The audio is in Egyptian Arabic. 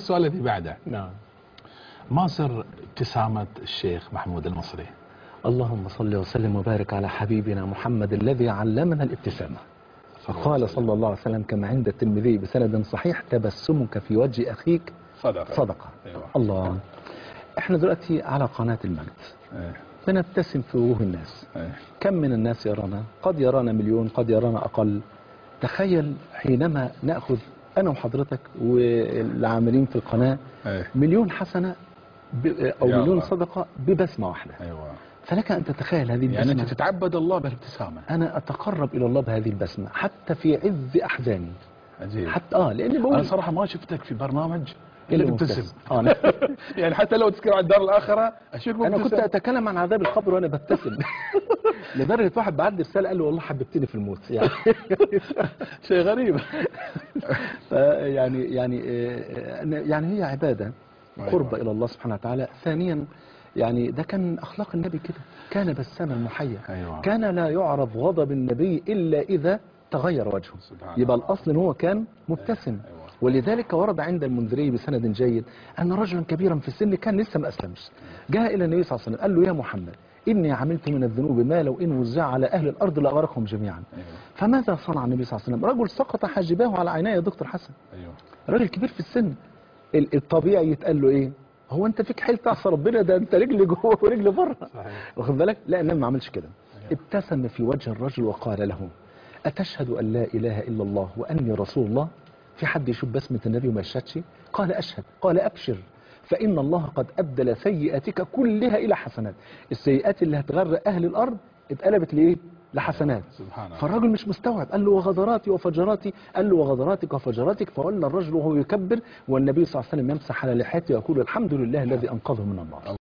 السؤال الذي بعده نعم ما سر ابتسامة الشيخ محمود المصري اللهم صل وسلم وبارك على حبيبنا محمد الذي علمنا الابتسامة فقال صلى الله عليه وسلم كما عند الترمذي بسند صحيح تبسمك في وجه أخيك صدق صدقة أيوة. الله احنا دلوقتي على قناة المجد إيه. بنبتسم في وجوه الناس إيه. كم من الناس يرانا قد يرانا مليون قد يرانا أقل تخيل حينما نأخذ أنا وحضرتك والعاملين في القناة إيه. مليون حسنة ب- أو يا مليون الله. صدقة ببسمة واحدة ايوه فلك أن تتخيل هذه يعني البسمة انت تتعبد الله بالابتسامة أنا أتقرب إلى الله بهذه البسمة حتى في عز أحزاني عجيب حتى آه لأني انا بقول صراحة ما شفتك في برنامج الا إلا تبتسم مبتسم. آه أنا, يعني حتى لو تذكر عن الدار الاخرة اشوفك أنا كنت مبتسم. أتكلم عن عذاب القبر وأنا ببتسم لدرجة واحد بعد رسالة قال له والله حببتني في الموت يعني شيء غريب فيعني يعني آه، يعني هي عبادة قرب أيوة. إلى الله سبحانه وتعالى ثانيا يعني ده كان أخلاق النبي كده كان بساما محيا أيوة. كان لا يعرف غضب النبي إلا إذا تغير وجهه سبحان يبقى الله. الأصل إن هو كان مبتسم أيوة. ولذلك ورد عند المنذري بسند جيد أن رجلا كبيرا في السن كان لسه ما أسلمش جاء إلى النبي صلى الله عليه وسلم قال له يا محمد إني عملت من الذنوب ما لو إن وزع على أهل الأرض لأغرقهم جميعا أيوة. فماذا صنع النبي صلى الله عليه وسلم رجل سقط حاجباه على عينيه يا دكتور حسن ايوه راجل كبير في السن ال- الطبيعي يتقال له ايه هو انت فيك حيل تعصى ربنا ده انت رجل جوه ورجل بره صحيح. واخد بالك لا النبي ما عملش كده ابتسم في وجه الرجل وقال له اتشهد ان لا اله الا الله واني رسول الله في حد يشوف بسمه النبي وما يشهدش قال اشهد قال ابشر فان الله قد ابدل سيئاتك كلها الى حسنات السيئات اللي هتغرق اهل الارض اتقلبت لايه لحسنات سبحان الله فالراجل مش مستوعب قال له وغدراتي وفجراتي قال له وغدراتك وفجراتك فولى الرجل وهو يكبر والنبي صلى الله عليه وسلم يمسح على لحيته ويقول الحمد لله الذي انقذه من النار